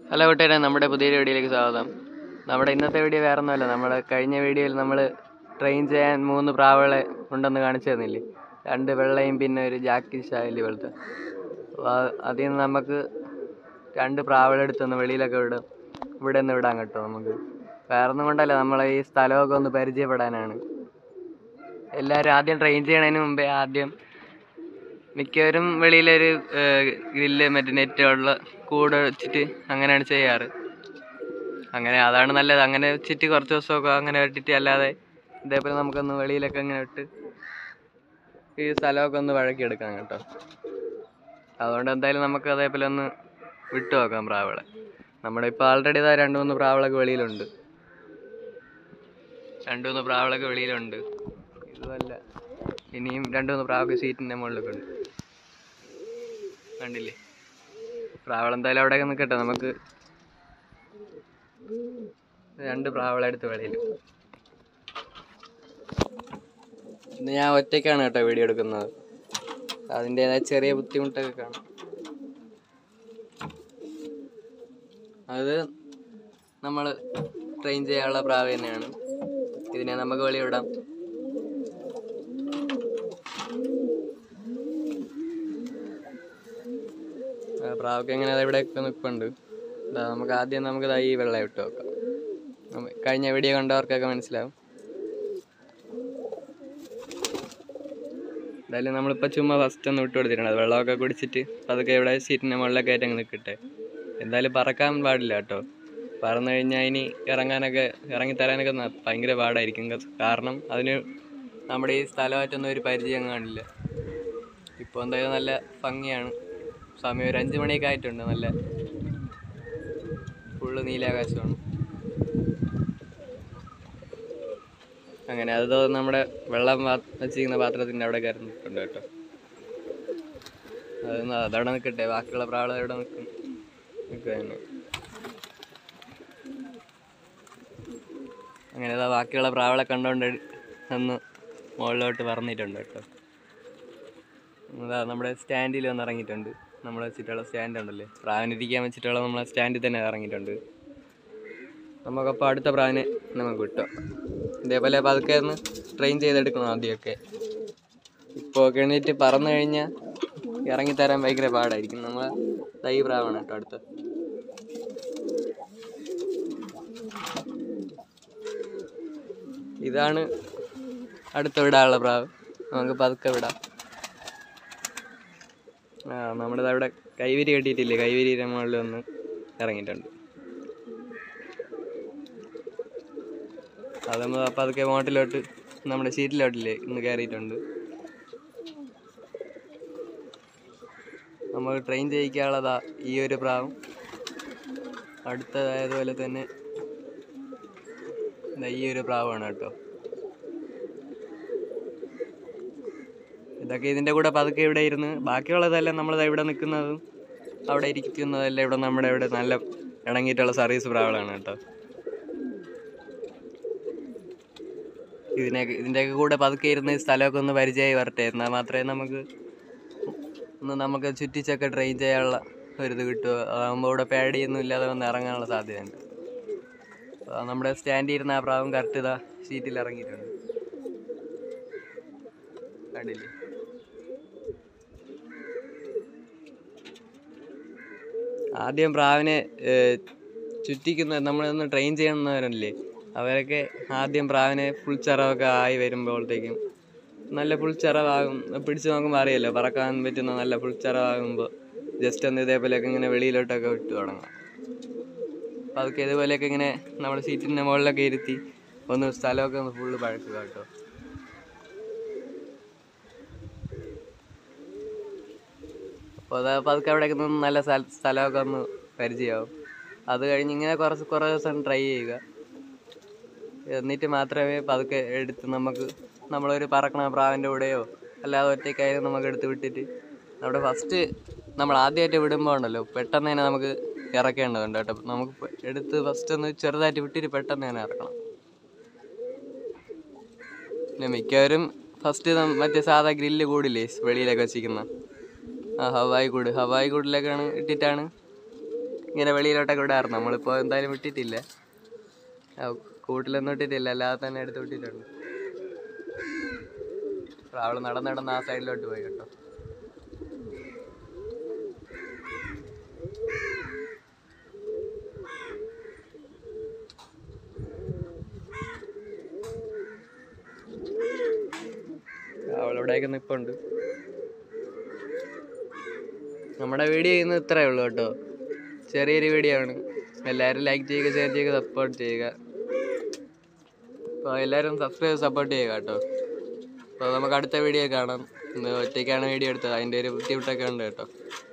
hello കൂട്ടുകാരെ നമ്മുടെ പുതിയൊരു വീഡിയോയിലേക്ക് സ്വാഗതം നമ്മുടെ ഇന്നത്തെ വീഡിയോ വേറെ ഒന്നുമല്ല നമ്മുടെ കഴിഞ്ഞ വീഡിയോയിൽ നമ്മൾ ട്രെയിൻ ചെയ്യാൻ മൂന്ന് പ്രാവുകളെ ഉണ്ടെന്ന് കാണിച്ചു തന്നില്ലേ രണ്ട് വെള്ളയും പിന്നെ ഒരു ജാക്കി ഷായലി പോലത്തെ അപ്പോൾ ആ- അതിൽ നിന്ന് നമുക്ക് രണ്ട് പ്രാവുകളെടുത്തൊന്ന് വെളിയിലൊക്കെ വിടും ഇവിടെ നിന്ന് വിടാൻ കേട്ടോ നമുക്ക് വേറെ ഒന്നും കൊണ്ടല്ല നമ്മളെ ഈ സ്ഥലമൊക്കെ ഒന്ന് പരിചയപ്പെടാനാണ് എല്ലാവരും ആദ്യം ട്രെയിൻ ചെയ്യണതിന് മുമ്പേ ആദ്യം മിക്കവരും വെളിയിലൊരു ഗ്രില്ല് മറ്റേ നെറ്റ് ഉള്ള കൂട് വെച്ചിട്ട് അങ്ങനെയാണ് ചെയ്യാറ് അങ്ങനെ അതാണ് നല്ലത് അങ്ങനെ വെച്ചിട്ട് കുറച്ച് ദിവസമൊക്കെ അങ്ങനെ ഇട്ടിട്ട് അല്ലാതെ ഇതേപോലെ നമുക്കൊന്ന് വെളിയിലൊക്കെ ഇങ്ങനെ ഇട്ട് ഈ സ്ഥലമൊക്കെ ഒന്ന് വഴക്കിയെടുക്കാം കേട്ടോ അതുകൊണ്ട് എന്തായാലും നമുക്ക് അതേപോലെ ഒന്ന് വിട്ടു നോക്കാം പ്രാവളെ നമ്മുടെ ഇപ്പോൾ ആൾറെഡി ഇതാ രണ്ട് മൂന്ന് പ്രാവളൊക്കെ വെളിയിലുണ്ട് രണ്ട് മൂന്ന് പ്രാവളൊക്കെ വെളിയിലുണ്ട് ഇതുമല്ല ഇനിയും രണ്ട് മൂന്ന് പ്രാവൊക്കെ സീറ്റിൻ്റെ മുകളിലൊക്കെ ഉണ്ട് കണ്ടില്ലേ പ്രാവളം എന്തായാലും അവിടെ നിൽക്കട്ടെ നമുക്ക് രണ്ട് പ്രാവളെടുത്ത് വെളിയിൽ ഇന്ന് ഞാൻ ഒറ്റയ്ക്കാണ് കേട്ടോ വീഡിയോ എടുക്കുന്നത് അതിൻ്റെതായ ചെറിയ ബുദ്ധിമുട്ടൊക്കെ കാണും അത് നമ്മൾ ട്രെയിൻ ചെയ്യാനുള്ള പ്രാവ് തന്നെയാണ് ഇതിനെ നമുക്ക് വെളിയിടാം ആ, പ്രാവൊക്കെ എങ്ങനെ ഇവിടെയൊക്കെ നിൽപ്പുണ്ട് ഇതാ നമുക്ക് ആദ്യം നമുക്ക് ദാ ഈ വെള്ളം ഇട്ട് വെക്കാം നമ്മ- കഴിഞ്ഞ വീഡിയോ കണ്ടവർക്കൊക്കെ മനസ്സിലാവും എന്തായാലും നമ്മളിപ്പോൾ ചുമ്മാ ഫസ്റ്റ് ഒന്ന് വിട്ട് കൊടുത്തിട്ടുണ്ട് അത് വെള്ളമൊക്കെ കുടിച്ചിട്ട് അതൊക്കെ ഇവിടെ സീറ്റിൻ്റെ മുകളിലൊക്കെ ആയിട്ട് അങ്ങ് നിൽക്കട്ടെ എന്തായാലും പറക്കാൻ പാടില്ല കേട്ടോ പറന്നു കഴിഞ്ഞാൽ ഇനി ഇറങ്ങാനൊക്കെ ഇറങ്ങിത്തരാനൊക്കെ ന- ഭയങ്കര പാടായിരിക്കും ക- കാരണം അതിന് നമ്മുടെ ഈ സ്ഥലമായിട്ടൊന്നും ഒരു പരിചയം കാണില്ല ഇപ്പോൾ എന്തായാലും നല്ല ഭംഗിയാണ് സമയം ഒരു അഞ്ച് മണിയൊക്കെ ആയിട്ടുണ്ട് നല്ല ഫുള്ള് നീലാകാശമാണ് അങ്ങനെ അത് ദോ നമ്മുടെ വെള്ളം പാ- വെച്ചിരിക്കുന്ന പാത്രത്തിൻ്റെ അവിടെ കയറി നിൽക്കുന്നുണ്ട് കേട്ടോ അത് ന- അതവിടെ നിൽക്കട്ടെ ബാക്കിയുള്ള പ്രാവളം എവിടെ നിൽക്കും നിൽക്കുക തന്നെ അങ്ങനെ അതാ ബാക്കിയുള്ള പ്രാവളെ കണ്ടുകൊണ്ട് ഒന്ന് മുകളിലോട്ട് പറന്നിട്ടുണ്ട് കേട്ടോ അതാ നമ്മുടെ സ്റ്റാൻഡിൽ വന്ന് ഇറങ്ങിയിട്ടുണ്ട് നമ്മൾ വെച്ചിട്ടുള്ള സ്റ്റാൻഡ് ഉണ്ടല്ലേ പ്രാവിനിരിക്കാൻ വെച്ചിട്ടുള്ള നമ്മളെ സ്റ്റാൻഡിൽ തന്നെ ഇറങ്ങിയിട്ടുണ്ട് നമുക്കപ്പോൾ അടുത്ത പ്രാവിനെ നമുക്ക് കിട്ടും ഇതേപോലെ പതുക്കെ ഒന്ന് ട്രെയിൻ ചെയ്തെടുക്കണം ആദ്യമൊക്കെ ഇപ്പോൾ ഒക്കെ എണീറ്റ് പറന്നു കഴിഞ്ഞാൽ ഇറങ്ങിത്തരാൻ ഭയങ്കര പാടായിരിക്കും നമ്മളെ തൈ പ്രാവാണ് കേട്ടോ അടുത്ത് ഇതാണ് അടുത്ത വിടാനുള്ള പ്രാവ് നമുക്ക് പതുക്കെ വിടാം ആ നമ്മുടെ അവിടെ കൈവിരി കെട്ടിയിട്ടില്ലേ കൈവിരിയുടെ മുകളിൽ ഒന്ന് ഇറങ്ങിയിട്ടുണ്ട് അത് നമ്മൾ അപ്പം അതൊക്കെ മോട്ടിലോട്ട് നമ്മുടെ ഷീറ്റിലോട്ടില്ലേ ഇന്ന് കയറിയിട്ടുണ്ട് നമ്മൾ ട്രെയിൻ ചെയ്യിക്കാനുള്ളതാ ഈ ഒരു പ്രാവും അടുത്തതായതുപോലെ തന്നെ ദാ ഈ ഒരു പ്രാവാണ് കേട്ടോ ഇതൊക്കെ ഇതിൻ്റെ കൂടെ പതുക്കെ ഇവിടെ ഇരുന്ന് ബാക്കിയുള്ളതെല്ലാം നമ്മൾ ഇവിടെ നിൽക്കുന്നതും അവിടെ ഇരിക്കുന്നതെല്ലാം ഇവിടെ നമ്മുടെ ഇവിടെ നല്ല ഇണങ്ങിയിട്ടുള്ള സർവീസ് പ്രാവളാണ് കേട്ടോ ഇതിനെ ഇതിൻ്റെയൊക്കെ കൂടെ പതുക്കെ ഇരുന്ന് ഈ സ്ഥലമൊക്കെ ഒന്ന് പരിചയമായി വരട്ടെ എന്നാൽ മാത്രമേ നമുക്ക് ഒന്ന് നമുക്ക് ചുറ്റിച്ചൊക്കെ ട്രെയിൻ ചെയ്യാനുള്ള ഒരിത് കിട്ടുമോ അതാകുമ്പോൾ ഇവിടെ പേടിയൊന്നും ഇല്ലാതെ വന്ന് ഇറങ്ങാനുള്ള സാധ്യതയുണ്ട് ആ, നമ്മുടെ സ്റ്റാൻഡിൽ ഇരുന്ന ആ പ്രാവും കറക്റ്റ് ഇതാ സീറ്റിൽ ഇറങ്ങിയിട്ടുണ്ട് കണ്ടില്ലേ ആദ്യം പ്രാവിനെ ഏഹ്, ചുറ്റിക്കുന്ന നമ്മളൊന്ന് ട്രെയിൻ ചെയ്യുന്നവരല്ലേ അവരൊക്കെ ആദ്യം പ്രാവിനെ ഫുൾ ചിറവൊക്കെ ആയി വരുമ്പോഴത്തേക്കും നല്ല ഫുൾ ചിറവാകും പിടിച്ച് നോക്കുമ്പോൾ അറിയാലോ പറക്കാൻ പറ്റുന്ന നല്ല ഫുൾ ചിറവാകുമ്പോൾ ജസ്റ്റ് ഒന്ന് ഇതേപോലെയൊക്കെ ഇങ്ങനെ വെളിയിലോട്ടൊക്കെ വിട്ടു തുടങ്ങാം അപ്പോൾ അതൊക്കെ ഇതുപോലെയൊക്കെ ഇങ്ങനെ നമ്മുടെ സീറ്റിൻ്റെ മുകളിലൊക്കെ ഇരുത്തി ഒന്ന് സ്ഥലമൊക്കെ ഒന്ന് ഫുള്ള് പഴക്കുക കേട്ടോ അപ്പോൾ അത് പതുക്കെ അവിടെയൊക്കെ നിന്ന് നല്ല സ്ഥല- സ്ഥലമൊക്കെ ഒന്ന് പരിചയമാവും അത് കഴിഞ്ഞ് ഇങ്ങനെ കുറച്ച് കുറേ ദിവസം ട്രൈ ചെയ്യുക എന്നിട്ട് മാത്രമേ പതുക്കെ എടുത്ത് നമുക്ക് നമ്മളൊരു പറക്കണ പ്രാവിൻ്റെ കൂടെയോ അല്ലാതെ ഒറ്റയ്ക്കായാലും നമുക്ക് എടുത്ത് വിട്ടിട്ട് നമ്മുടെ ഫസ്റ്റ് നമ്മൾ ആദ്യമായിട്ട് വിടുമ്പോൾ ഉണ്ടല്ലോ പെട്ടെന്ന് തന്നെ നമുക്ക് ഇറക്കേണ്ടതുണ്ട് കേട്ടോ നമുക്ക് പ- എടുത്ത് ഫസ്റ്റ് ഒന്ന് ചെറുതായിട്ട് വിട്ടിട്ട് പെട്ടെന്ന് തന്നെ ഇറക്കണം പിന്നെ മിക്കവരും ഫസ്റ്റ് മറ്റേ സാധാ ഗ്രില്ല് കൂടില്ലേ വെളിയിലൊക്കെ വെച്ചിരിക്കുന്ന ആ ഹവായി കൂട് ഹവായി കൂടിലൊക്കെയാണ് ഇട്ടിട്ടാണ് ഇങ്ങനെ വെളിയിലോട്ടൊക്കെ വിടാറുണ്ട് നമ്മളിപ്പോൾ എന്തായാലും വിട്ടിട്ടില്ല ആ, കൂട്ടിലൊന്നും ഇട്ടിട്ടില്ല അല്ലാതെ തന്നെ എടുത്ത് വിട്ടിട്ടുണ്ട് അവൾ നടന്ന് നടന്ന് ആ സൈഡിലോട്ട് പോയി കേട്ടോ അവളിവിടെയൊക്കെ നിൽപ്പുണ്ട് നമ്മുടെ വീഡിയോ ഇന്ന് ഇത്രയേ ഉള്ളൂ കേട്ടോ ചെറിയൊരു വീഡിയോ ആണ് എല്ലാവരും ലൈക്ക് ചെയ്യുക ഷെയർ ചെയ്യുക സപ്പോർട്ട് ചെയ്യുക അപ്പോൾ എല്ലാവരും സബ്സ്ക്രൈബ് സപ്പോർട്ട് ചെയ്യുക കേട്ടോ അപ്പോൾ നമുക്ക് അടുത്ത വീഡിയോ കാണാം ഇന്ന് ഒറ്റയ്ക്കാണ് വീഡിയോ എടുത്തത് അതിൻ്റെ ഒരു ബുദ്ധിമുട്ടൊക്കെ ഉണ്ട് കേട്ടോ